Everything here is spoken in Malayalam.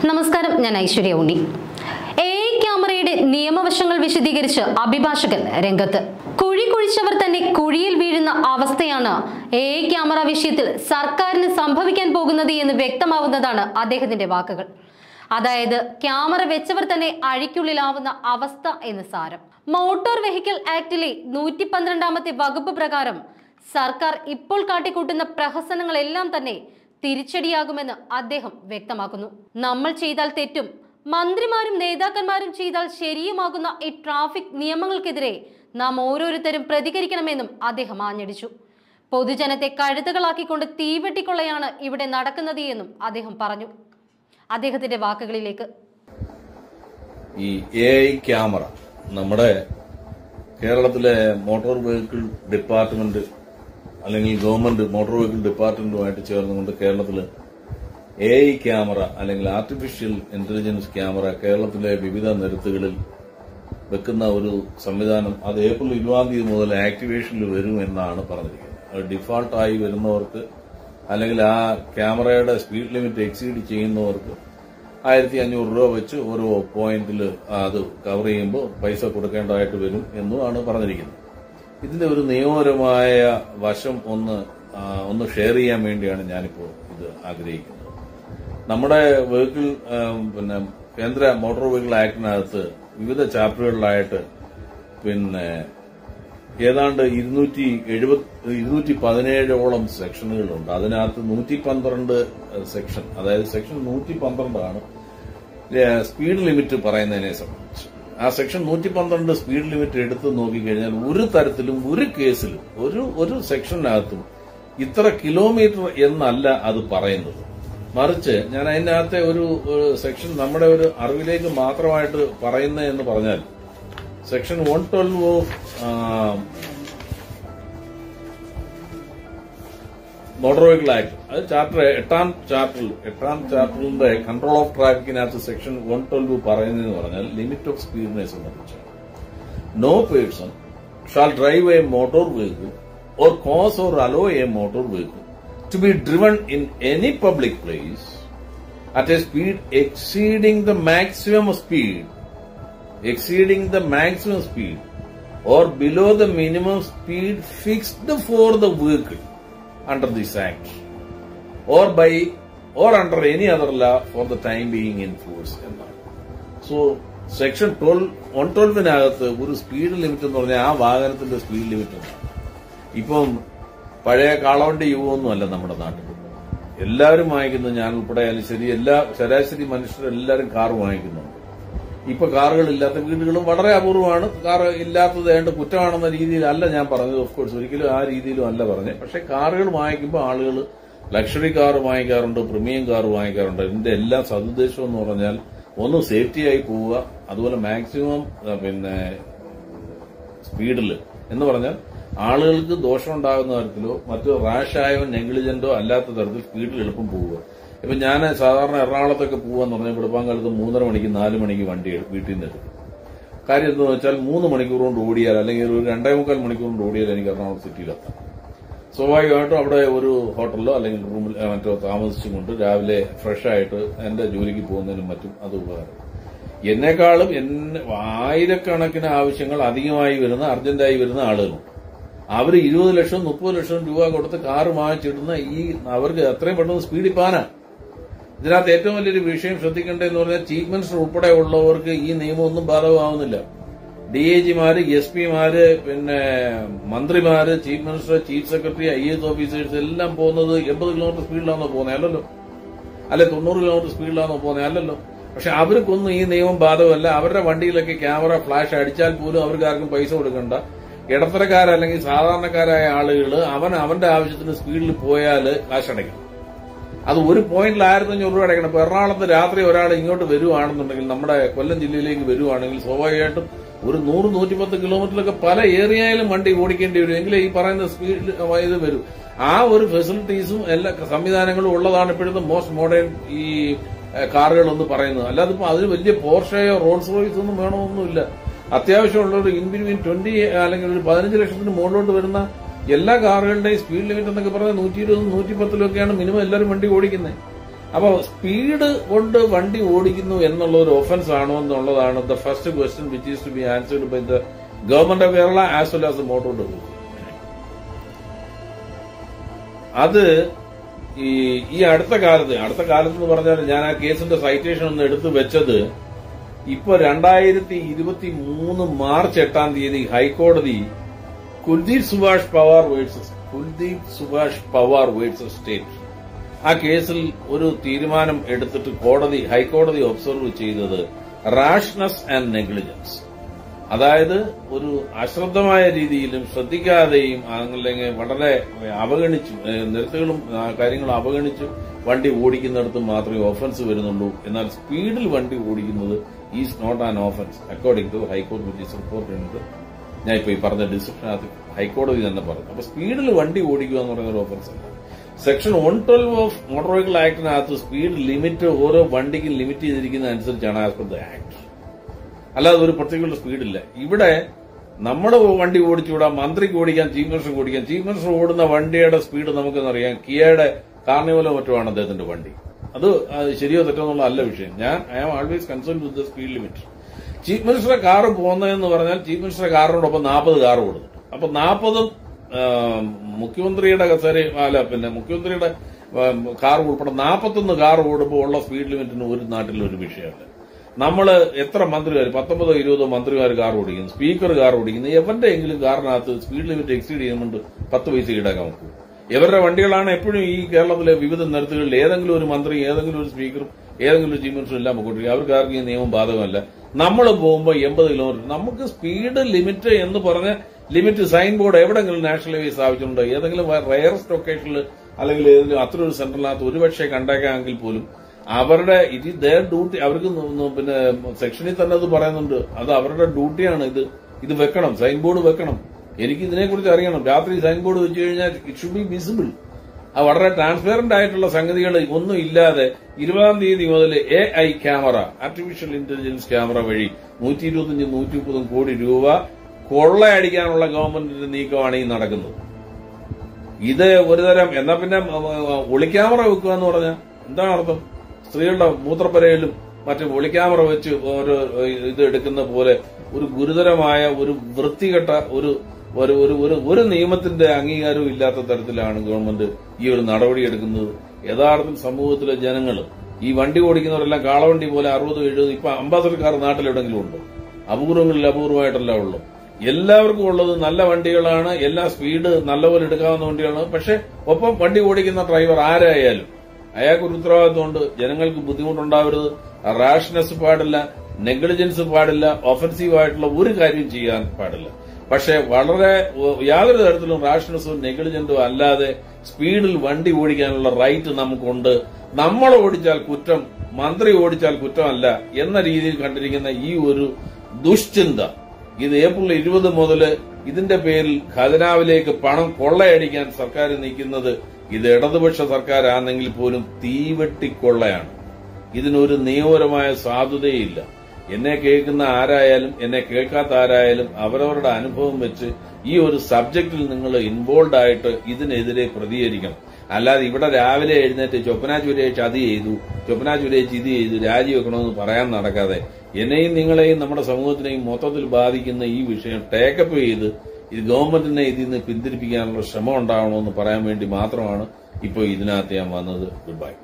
നമസ്കാരം ഞാൻ ഐശ്വര്യ ഉണ്ണി എ ഐ ക്യാമറയുടെ നിയമവശങ്ങൾ വിശദീകരിച്ച് അഭിഭാഷകൻ രംഗത്ത് കുഴി കുഴിച്ചവർ തന്നെ കുഴിയിൽ വീഴുന്ന അവസ്ഥയാണ് എ ഐ ക്യാമറ വിഷയത്തിൽ സർക്കാരിന് സംഭവിക്കാൻ പോകുന്നത് എന്ന് വ്യക്തമാവുന്നതാണ് അദ്ദേഹത്തിന്റെ വാക്കുകൾ അതായത് ക്യാമറ വെച്ചവർ തന്നെ അഴിക്കുള്ളിലാവുന്ന അവസ്ഥ എന്ന് സാരം മോട്ടോർ വെഹിക്കിൾ ആക്ടിലെ നൂറ്റി പന്ത്രണ്ടാമത്തെ വകുപ്പ് പ്രകാരം സർക്കാർ ഇപ്പോൾ കാട്ടിക്കൂട്ടുന്ന പ്രഹസനങ്ങളെല്ലാം തന്നെ തിരിച്ചടിയാകുമെന്ന് അദ്ദേഹം വ്യക്തമാക്കുന്നു നമ്മൾ ചെയ്താൽ തെറ്റും മന്ത്രിമാരും നേതാക്കന്മാരും ചെയ്താൽ ശരിയുമാകുന്ന ഈ ട്രാഫിക് നിയമങ്ങൾക്കെതിരെ നാം ഓരോരുത്തരും പ്രതികരിക്കണമെന്നും അദ്ദേഹം ആഞ്ഞടിച്ചു പൊതുജനത്തെ കഴുതുകളാക്കിക്കൊണ്ട് തീവെട്ടിക്കൊള്ളയാണ് ഇവിടെ നടക്കുന്നത് എന്നും അദ്ദേഹം പറഞ്ഞു അദ്ദേഹത്തിന്റെ വാക്കുകളിലേക്ക് ഈ എ ഐ ക്യാമറ നമ്മുടെ കേരളത്തിലെ മോട്ടോർ വെഹിക്കിൾ ഡിപ്പാർട്ട്മെന്റ് അല്ലെങ്കിൽ ഗവൺമെന്റ് മോട്ടോർ വെഹിക്കിൾ ഡിപ്പാർട്ട്മെന്റുമായിട്ട് ചേർന്നുകൊണ്ട് കേരളത്തിൽ എ ഐ ക്യാമറ അല്ലെങ്കിൽ ആർട്ടിഫിഷ്യൽ ഇന്റലിജൻസ് ക്യാമറ കേരളത്തിലെ വിവിധ നിരത്തുകളിൽ വെക്കുന്ന ഒരു സംവിധാനം അത് ഏപ്രിൽ ഇരുപതാം തീയതി മുതൽ ആക്ടിവേഷനിൽ വരും എന്നാണ് പറഞ്ഞിരിക്കുന്നത് അത് ഡിഫാൾട്ടായി വരുന്നവർക്ക് അല്ലെങ്കിൽ ആ ക്യാമറയുടെ സ്പീഡ് ലിമിറ്റ് എക്സീഡ് ചെയ്യുന്നവർക്ക് ആയിരത്തി അഞ്ഞൂറ് രൂപ വെച്ച് ഓരോ പോയിന്റിൽ അത് കവർ ചെയ്യുമ്പോൾ പൈസ കൊടുക്കേണ്ടതായിട്ട് വരും എന്നുമാണ് പറഞ്ഞിരിക്കുന്നത് ഇതിന്റെ ഒരു നിയമപരമായ വശം ഒന്ന് ആ, ഒന്ന് ഷെയർ ചെയ്യാൻ വേണ്ടിയാണ് ഞാനിപ്പോൾ ഇത് ആഗ്രഹിക്കുന്നത് നമ്മുടെ വെഹിക്കിൾ ആ, പിന്നെ കേന്ദ്ര മോട്ടോർ വെഹിക്കിൾ ആക്ടിനകത്ത് വിവിധ ചാപ്റ്ററുകളിലായിട്ട് പിന്നെ ഏതാണ്ട് ഇരുന്നൂറ്റി എഴുപത് ഇരുന്നൂറ്റി പതിനേഴോളം സെക്ഷനുകളുണ്ട് അതിനകത്ത് നൂറ്റി പന്ത്രണ്ട് സെക്ഷൻ അതായത് സെക്ഷൻ നൂറ്റി പന്ത്രണ്ടാണ് സ്പീഡ് ലിമിറ്റ് പറയുന്നതിനെ സംബന്ധിച്ച് ആ സെക്ഷൻ നൂറ്റി പന്ത്രണ്ട് സ്പീഡ് ലിമിറ്റ് എടുത്ത് നോക്കിക്കഴിഞ്ഞാൽ ഒരു തരത്തിലും ഒരു കേസിലും ഒരു ഒരു സെക്ഷനകത്തും ഇത്ര കിലോമീറ്റർ എന്നല്ല അത് പറയുന്നത് മറിച്ച് ഞാൻ അതിനകത്തെ ഒരു ഒരു സെക്ഷൻ നമ്മുടെ ഒരു അറിവിലേക്ക് മാത്രമായിട്ട് പറയുന്നത് എന്ന് പറഞ്ഞാൽ section one twelve of motor vehicle act അത് ചാപ്റ്റർ എട്ടാം ചാപ്റ്ററിൽ എട്ടാം ചാപ്റ്ററിന്റെ കൺട്രോൾ ഓഫ് ട്രാഫിക്കിനകത്ത് സെക്ഷൻ വൺ ട്വൽവ് പറയുന്നതെന്ന് പറഞ്ഞാൽ ലിമിറ്റ് ഓഫ് സ്പീഡിനെ സംബന്ധിച്ചാണ് no person shall drive a motor vehicle or cause or allow a motor vehicle to be driven in any public place at a speed exceeding the maximum speed exceeding the maximum speed or below the minimum speed fixed for the vehicle under this act or by or under any other law for the time being in force എന്നാണ് സോ സെക്ഷൻ ട്വൽവ് വൺ ട്വൽവിനകത്ത് ഒരു സ്പീഡ് ലിമിറ്റ് എന്ന് പറഞ്ഞാൽ ആ വാഹനത്തിന്റെ സ്പീഡ് ലിമിറ്റ് എന്നാണ് ഇപ്പം പഴയ കാളവണ്ടി യുഗമൊന്നും അല്ല നമ്മുടെ നാട്ടിൽ എല്ലാവരും വാങ്ങിക്കുന്നത് ഞാൻ ഉൾപ്പെടെ ആയാലും ശരി എല്ലാ ശരാശരി മനുഷ്യരെല്ലാവരും കാർ വാങ്ങിക്കുന്നുണ്ട് ഇപ്പൊ കാറുകൾ ഇല്ലാത്ത വീടുകളും വളരെ അപൂർവമാണ് കാർ ഇല്ലാത്തത് ഏണ്ട് കുറ്റമാണെന്ന രീതിയിലല്ല ഞാൻ പറഞ്ഞത് ഓഫ് കോഴ്സ് ഒരിക്കലും ആ രീതിയിലും അല്ല പറഞ്ഞത് പക്ഷെ കാറുകൾ വാങ്ങിക്കുമ്പോൾ ആളുകൾ ലക്ഷറി കാർ വാങ്ങിക്കാറുണ്ട് പ്രീമിയം കാർ വാങ്ങിക്കാറുണ്ട് ഇതിന്റെ എല്ലാ സതുദ്ദേശം എന്ന് പറഞ്ഞാൽ ഒന്ന് സേഫ്റ്റിയായി പോവുക അതുപോലെ മാക്സിമം ആ, പിന്നെ സ്പീഡിൽ എന്ന് പറഞ്ഞാൽ ആളുകൾക്ക് ദോഷമുണ്ടാകുന്ന തരത്തിലോ മറ്റു റാഷായോ നെഗ്ലിജന്റോ അല്ലാത്ത തരത്തിൽ സ്പീഡിൽ എളുപ്പം പോവുക ഇപ്പൊ ഞാൻ സാധാരണ എറണാകുളത്തൊക്കെ പോവാന്ന് പറഞ്ഞാൽ വെളുപ്പാങ്കാലത്ത് മൂന്നര മണിക്ക് നാല് മണിക്ക് വണ്ടി എടു- വീട്ടിൽ നിന്ന് എടുക്കും കാര്യം എന്താണെന്ന് വെച്ചാൽ മൂന്ന് മണിക്കൂർ കൊണ്ട് ഓടിയാൽ അല്ലെങ്കിൽ ഒരു രണ്ടേ മുക്കാൽ മണിക്കൂർ കൊണ്ട് ഓടിയാൽ എനിക്ക് എറണാകുളം സിറ്റിയിലെത്താം സ്വാഭാവികമായിട്ടും അവിടെ ഒരു ഹോട്ടലിലോ അല്ലെങ്കിൽ റൂമിൽ ഏ, മറ്റോ താമസിച്ചുകൊണ്ട് രാവിലെ ഫ്രഷ് ആയിട്ട് എന്റെ ജോലിക്ക് പോകുന്നതിനും മറ്റും അത് ഉപകാരം എന്നെക്കാളും എന്നെ ആയിരക്കണക്കിന് ആവശ്യങ്ങൾ അധികമായി വരുന്ന അർജന്റായി വരുന്ന ആളുകളുണ്ട് അവർ ഇരുപത് ലക്ഷം മുപ്പത് ലക്ഷം രൂപ കൊടുത്ത് കാറ് വാങ്ങിച്ചിടുന്ന ഈ അവർക്ക് എത്രയും പെട്ടെന്ന് സ്പീഡിൽ പാനാ ഇതിനകത്ത് ഏറ്റവും വലിയൊരു വിഷയം ശ്രദ്ധിക്കേണ്ടതെന്ന് പറഞ്ഞാൽ ചീഫ് മിനിസ്റ്റർ ഉൾപ്പെടെ ഉള്ളവർക്ക് ഈ നിയമമൊന്നും ബാധകമാവുന്നില്ല ഡി ഐ ജിമാര് എസ് പിമാര് പിന്നെ മന്ത്രിമാര് chief minister chief secretary I S officers എല്ലാം പോകുന്നത് എൺപത് കിലോമീറ്റർ സ്പീഡിലാണോ പോകുന്നത് അല്ലല്ലോ അല്ലെ തൊണ്ണൂറ് കിലോമീറ്റർ സ്പീഡിലാണോ പോകുന്നത് അല്ലല്ലോ പക്ഷെ അവർക്കൊന്നും ഈ നിയമം ബാധകമല്ല അവരുടെ വണ്ടിയിലൊക്കെ ക്യാമറ ഫ്ലാഷ് അടിച്ചാൽ പോലും അവർക്ക് ആർക്കും പൈസ കൊടുക്കണ്ട ഇടത്തരക്കാർ അല്ലെങ്കിൽ സാധാരണക്കാരായ ആളുകൾ അവൻ അവന്റെ ആവശ്യത്തിന് സ്പീഡിൽ പോയാൽ കാശടയ്ക്കണം അത് ഒരു പോയിന്റിൽ ആയിരത്തി അഞ്ഞൂറ് രൂപ അടയ്ക്കണം ഇപ്പൊ എറണാകുളത്ത് രാത്രി ഒരാൾ ഇങ്ങോട്ട് വരുവാണെന്നുണ്ടെങ്കിൽ നമ്മുടെ കൊല്ലം ജില്ലയിലേക്ക് വരുവാണെങ്കിൽ സ്വാഭാവികമായിട്ടും ഒരു നൂറ് നൂറ്റിപ്പത്ത് കിലോമീറ്ററിലൊക്കെ പല ഏരിയയിലും വണ്ടി ഓടിക്കേണ്ടി വരും എങ്കിലേ ഈ പറയുന്ന സ്പീഡിൽ ഇത് വരും ആ ഒരു ഫെസിലിറ്റീസും എല്ലാ സംവിധാനങ്ങളും ഉള്ളതാണ് ഇപ്പോഴത്തെ മോസ്റ്റ് മോഡേൺ ഈ ഏഹ്, കാറുകളെന്ന് പറയുന്നത് അല്ലാതെ ഇപ്പൊ അതിന് വലിയ പോർഷയോ റോൾസ് റോയ്സ് ഒന്നും വേണമെന്നൊന്നുമില്ല അത്യാവശ്യമുള്ള ഒരു ഇൻ ബിറ്റ്വീൻ ട്വന്റി അല്ലെങ്കിൽ ഒരു പതിനഞ്ച് ലക്ഷത്തിന് മുകളിലോട്ട് വരുന്ന എല്ലാ കാറുകളുടെയും സ്പീഡ് ലിമിറ്റ് എന്നൊക്കെ പറഞ്ഞാൽ നൂറ്റി ഇരുപതും നൂറ്റി പത്തിലും ഒക്കെയാണ് മിനിമം എല്ലാവരും വണ്ടി ഓടിക്കുന്നത് അപ്പൊ സ്പീഡ് കൊണ്ട് വണ്ടി ഓടിക്കുന്നു എന്നുള്ള ഒരു ഒഫൻസ് ആണോ എന്നുള്ളതാണ് the first question which is to be answered by the government of Kerala as well as motor development അത് ഈ ഈ അടുത്ത കാലത്ത് അടുത്ത കാലത്ത് എന്ന് പറഞ്ഞാൽ ഞാൻ ആ കേസിന്റെ സൈറ്റേഷൻ ഒന്ന് എടുത്തു വെച്ചത് ഇപ്പൊ രണ്ടായിരത്തി ഇരുപത്തി മൂന്ന് മാർച്ച് എട്ടാം തീയതി ഹൈക്കോടതി Kuldeep Subhash Pawar versus Kuldeep Subhash Pawar versus state ആ കേസിൽ ഒരു തീരുമാനം എടുത്തിട്ട് കോടതി ഹൈക്കോടതി ഒബ്സർവ് ചെയ്തത് റാഷ്നസ് ആൻഡ് നെഗ്ലിജൻസ് അതായത് ഒരു അശ്രദ്ധമായ രീതിയിലും ശ്രദ്ധിക്കാതെയും അല്ലെങ്കിൽ വളരെ അവഗണിച്ചു ഏഹ് നിരത്തുകളും ആ കാര്യങ്ങളും അവഗണിച്ച് വണ്ടി ഓടിക്കുന്നിടത്ത് മാത്രമേ ഓഫൻസ് വരുന്നുള്ളൂ എന്നാൽ സ്പീഡിൽ വണ്ടി ഓടിക്കുന്നത് is not an offence according to ഹൈക്കോടതി വിച്ച് റിപ്പോർട്ട് ചെയ്യുന്നത് ഞാൻ ഇപ്പൊ ഈ പറഞ്ഞ ഡിസിഷനകത്ത് ഹൈക്കോടതി തന്നെ പറഞ്ഞു അപ്പൊ സ്പീഡിൽ വണ്ടി ഓടിക്കുക എന്ന് പറയുന്ന ഒരു ഓഫൻസ് അല്ല section one twelve of motor vehicle ആക്ടിനകത്ത് സ്പീഡ് ലിമിറ്റ് ഓരോ വണ്ടിക്കും ലിമിറ്റ് ചെയ്തിരിക്കുന്ന അനുസരിച്ചാണ് ആസ് പെർ ദ ആക്ട് അല്ലാതെ ഒരു പ്രത്യേക സ്പീഡില്ല ഇവിടെ നമ്മുടെ വണ്ടി ഓടിച്ചുകൂടാം മന്ത്രിക്ക് ഓടിക്കാം ചീഫ് മിനിസ്റ്റർക്ക് ഓടിക്കാം ചീഫ് മിനിസ്റ്റർ ഓടുന്ന വണ്ടിയുടെ സ്പീഡ് നമുക്കെന്നറിയാം കിയയുടെ കാർണിവലോ മറ്റോ ആണ് അദ്ദേഹത്തിന്റെ വണ്ടി അത് അത് ശരിയോ തെറ്റോ എന്നുള്ള അല്ല വിഷയം ഞാൻ I am always concern with the speed limit chief മിനിസ്റ്ററുടെ കാറ് പോകുന്നതെന്ന് പറഞ്ഞാൽ ചീഫ് മിനിസ്റ്ററുടെ കാറിനോടൊപ്പം നാൽപ്പത് കാർ കൊടുത്തു അപ്പൊ നാൽപ്പതും മുഖ്യമന്ത്രിയുടെ കസേര അല്ല പിന്നെ മുഖ്യമന്ത്രിയുടെ കാർ ഉൾപ്പെടെ നാൽപ്പത്തൊന്ന് കാർ ഓടുമ്പോൾ ഉള്ള സ്പീഡ് ലിമിറ്റിന് ഒരു നാട്ടിൽ ഒരു വിഷയമല്ല നമ്മള് എത്ര മന്ത്രിമാർ പത്തൊമ്പതോ ഇരുപതോ മന്ത്രിമാർ കാർ ഓടിക്കുന്നു സ്പീക്കർ കാർ ഓടിക്കുന്നു എവരുടെയെങ്കിലും കാറിനകത്ത് സ്പീഡ് ലിമിറ്റ് എക്സീഡ് ചെയ്യുന്നുണ്ട് പത്ത് പൈസ ഈടാക്കാൻ നോക്കൂ ഇവരുടെ വണ്ടികളാണ് എപ്പോഴും ഈ കേരളത്തിലെ വിവിധ നിരത്തുകളിൽ ഏതെങ്കിലും ഒരു മന്ത്രി ഏതെങ്കിലും ഒരു സ്പീക്കറും ഏതെങ്കിലും ഒരു ചീഫ് മിനിസ്റ്ററും എല്ലാം പോയിക്കൊണ്ടിരിക്കും അവർക്ക് ആർക്കും ഈ നിയമം ബാധകമല്ല നമ്മൾ പോകുമ്പോൾ എൺപത് കിലോമീറ്റർ നമുക്ക് സ്പീഡ് ലിമിറ്റ് എന്ന് പറഞ്ഞ ലിമിറ്റ് സൈൻ ബോർഡ് എവിടെങ്കിലും നാഷണൽ ഹൈവേ സ്ഥാപിച്ചിട്ടുണ്ടോ ഏതെങ്കിലും റയറസ്റ്റ് ഒക്കേഷനിൽ അല്ലെങ്കിൽ ഏതെങ്കിലും അത്ര ഒരു സെന്ററിനകത്ത് ഒരുപക്ഷെ കണ്ടേക്കാമെങ്കിൽ പോലും അവരുടെ ഇത് ദയർ ഡ്യൂട്ടി അവർക്ക് ന- ന- പിന്നെ സെക്ഷനിൽ തന്നെ അത് പറയുന്നുണ്ട് അത് അവരുടെ ഡ്യൂട്ടിയാണ് ഇത് ഇത് വെക്കണം സൈൻ ബോർഡ് വെക്കണം എനിക്ക് ഇതിനെക്കുറിച്ച് അറിയണം രാത്രി സൈൻ ബോർഡ് വെച്ച് കഴിഞ്ഞാൽ ഇറ്റ് ഷുഡ് ബി വിസിബിൾ അത് വളരെ ട്രാൻസ്പെറന്റ് ആയിട്ടുള്ള സംഗതികൾ ഒന്നും ഇല്ലാതെ ഇരുപതാം തീയതി മുതൽ A I camera artificial intelligence camera വഴി നൂറ്റി ഇരുപത്തിയഞ്ച് നൂറ്റി മുപ്പതും കോടി രൂപ കൊള്ളയടിക്കാനുള്ള ഗവൺമെന്റിന്റെ നീക്കമാണ് ഈ നടക്കുന്നത് ഇത് ഒരുതരം എന്നാ പിന്നെ ഒളിക്യാമറ വെക്കുക എന്ന് പറഞ്ഞാൽ എന്താണ് അർത്ഥം സ്ത്രീകളുടെ മൂത്രപ്പരയിലും മറ്റു ഒളിക്യാമറ വെച്ച് ഓരോ ഇത് എടുക്കുന്ന പോലെ ഒരു ഗുരുതരമായ ഒരു വൃത്തികെട്ട ഒരു ഒരു ഒരു ഒരു ഒരു നിയമത്തിന്റെ അംഗീകാരവും ഇല്ലാത്ത തരത്തിലാണ് ഗവൺമെന്റ് ഈ ഒരു നടപടി എടുക്കുന്നത് യഥാർത്ഥത്തിൽ സമൂഹത്തിലെ ജനങ്ങൾ ഈ വണ്ടി ഓടിക്കുന്നവരെല്ലാം കാളവണ്ടി പോലെ അറുപത് എഴുപത് ഇപ്പൊ അംബാസഡർ കാർ നാട്ടിൽ എവിടെങ്കിലും ഉണ്ടോ അപൂർവങ്ങളിൽ അപൂർവമായിട്ടല്ല ഉള്ളൂ എല്ലാവർക്കും ഉള്ളത് നല്ല വണ്ടികളാണ് എല്ലാ സ്പീഡ് നല്ലപോലെ എടുക്കാവുന്ന വണ്ടിയാണ് പക്ഷെ ഒപ്പം വണ്ടി ഓടിക്കുന്ന ഡ്രൈവർ ആരായാലും അയാൾക്ക് ഒരു ഉത്തരവാദിത്വമുണ്ട് ജനങ്ങൾക്ക് ബുദ്ധിമുട്ടുണ്ടാവരുത് റാഷ്നെസ് പാടില്ല നെഗ്ലിജൻസ് പാടില്ല ഒഫൻസീവ് ആയിട്ടുള്ള ഒരു കാര്യം ചെയ്യാൻ പാടില്ല പക്ഷെ വളരെ ഒ- യാതൊരു തരത്തിലും റാഷ്നെസ്സും നെഗ്ലിജന്റും അല്ലാതെ സ്പീഡിൽ വണ്ടി ഓടിക്കാനുള്ള റൈറ്റ് നമുക്കുണ്ട് നമ്മൾ ഓടിച്ചാൽ കുറ്റം മന്ത്രി ഓടിച്ചാൽ കുറ്റമല്ല എന്ന രീതിയിൽ കണ്ടിരിക്കുന്ന ഈ ഒരു ദുശ്ചിന്ത ഇത് ഏപ്രിൽ ഇരുപത് മുതൽ ഇതിന്റെ പേരിൽ ഖജനാവിലേക്ക് പണം കൊള്ളയടിക്കാൻ സർക്കാർ നീക്കുന്നത് ഇത് ഇടതുപക്ഷ സർക്കാരാണെങ്കിൽ പോലും തീവെട്ടിക്കൊള്ളയാണ് ഇതിനൊരു നിയമപരമായ സാധുതയില്ല എന്നെ കേൾക്കുന്ന ആരായാലും എന്നെ കേൾക്കാത്ത ആരായാലും അവരവരുടെ അനുഭവം വെച്ച് ഈ ഒരു സബ്ജക്റ്റിൽ നിങ്ങൾ ഇൻവോൾവ് ആയിട്ട് ഇതിനെതിരെ പ്രതികരിക്കണം അല്ലാതെ ഇവിടെ രാവിലെ എഴുന്നേറ്റ് ചൊപ്പന ചുരേച്ച് അത് ചെയ്തു ചൊപ്പന ചുരേച്ച് ഇത് ചെയ്തു രാജിവെക്കണമെന്ന് പറയാൻ നടക്കാതെ എന്നെയും നിങ്ങളെയും നമ്മുടെ സമൂഹത്തിനെയും മൊത്തത്തിൽ ബാധിക്കുന്ന ഈ വിഷയം ടേക്കപ്പ് ചെയ്ത് ഇത് ഗവൺമെന്റിനെ ഇതിൽ നിന്ന് പിന്തിരിപ്പിക്കാനുള്ള ശ്രമം ഉണ്ടാവണമെന്ന് പറയാൻ വേണ്ടി മാത്രമാണ് ഇപ്പോൾ ഇതിനകത്ത് ഞാൻ വന്നത് ഗുഡ് ബൈ